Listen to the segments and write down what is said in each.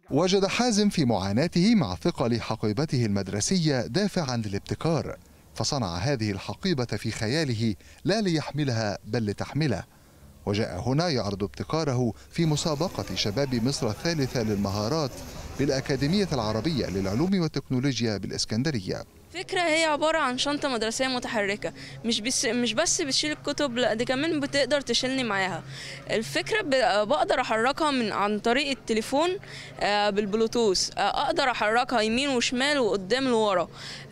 وجد حازم في معاناته مع ثقل حقيبته المدرسية دافعا للابتكار فصنع هذه الحقيبة في خياله لا ليحملها بل لتحمله وجاء هنا يعرض ابتكاره في مسابقة شباب مصر الثالثة للمهارات بالأكاديمية العربية للعلوم والتكنولوجيا بالإسكندرية فكرة هي عبارة عن شنطة مدرسية متحركة مش بس مش بس بتشيل الكتب لا دي كمان بتقدر تشيلني معاها الفكرة ب- بقدر أحركها من عن طريق التليفون آه، بالبلوتوث آه، أقدر أحركها يمين وشمال وقدام لورا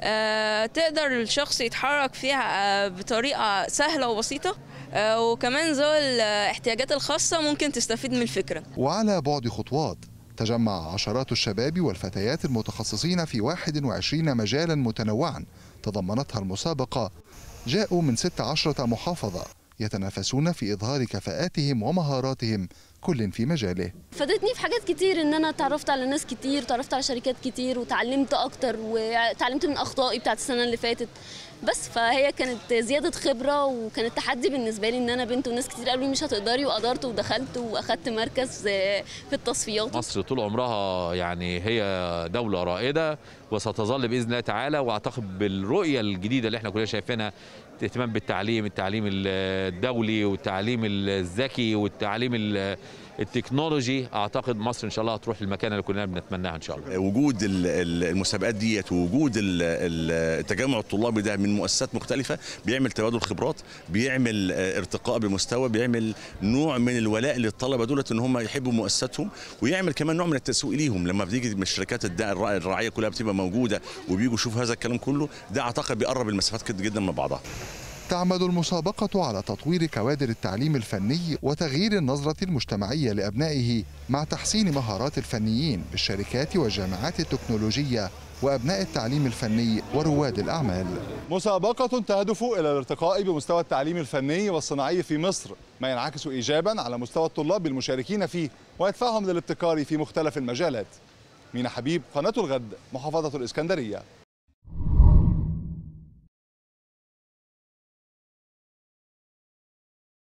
آه، تقدر الشخص يتحرك فيها آه، بطريقة سهلة وبسيطة آه، وكمان ذوي الاحتياجات الخاصة ممكن تستفيد من الفكرة وعلى بعد خطوات تجمع عشرات الشباب والفتيات المتخصصين في 21 مجالا متنوعا تضمنتها المسابقة جاءوا من 16 محافظة يتنافسون في إظهار كفاءاتهم ومهاراتهم كل في مجاله فادتني في حاجات كتير ان انا اتعرفت على ناس كتير وتعرفت على شركات كتير وتعلمت اكتر وتعلمت من اخطائي بتاعت السنه اللي فاتت بس فهي كانت زياده خبره وكانت تحدي بالنسبه لي ان انا بنت وناس كتير قالوا لي مش هتقدري وقدرت ودخلت واخدت مركز في التصفيات مصر طول عمرها يعني هي دولة رائدة وستظل بإذن الله تعالى وأعتقد بالرؤية الجديدة اللي احنا كلنا شايفينها اهتمام بالتعليم التعليم الدولي والتعليم الذكي والتعليم ال- التكنولوجي اعتقد مصر ان شاء الله هتروح للمكان اللي كلنا بنتمناها ان شاء الله وجود ال- ال- المسابقات ديت ووجود ال- ال- التجمع الطلابي ده من مؤسسات مختلفه بيعمل تبادل خبرات بيعمل آه، ارتقاء بمستوى بيعمل نوع من الولاء للطلبه دولت ان هم يحبوا مؤسساتهم ويعمل كمان نوع من التسويق ليهم لما بتيجي من الشركات الدع- الرع- الراعيه كلها بتبقى موجوده وبيجوا يشوفوا هذا الكلام كله ده اعتقد بيقرب المسافات كده جدا من بعضها تعمد المسابقة على تطوير كوادر التعليم الفني وتغيير النظرة المجتمعية لأبنائه مع تحسين مهارات الفنيين بالشركات والجامعات التكنولوجية وأبناء التعليم الفني ورواد الأعمال مسابقة تهدف إلى الارتقاء بمستوى التعليم الفني والصناعي في مصر ما ينعكس إيجابا على مستوى الطلاب المشاركين فيه ويدفعهم للابتكار في مختلف المجالات مينا حبيب قناة الغد محافظة الإسكندرية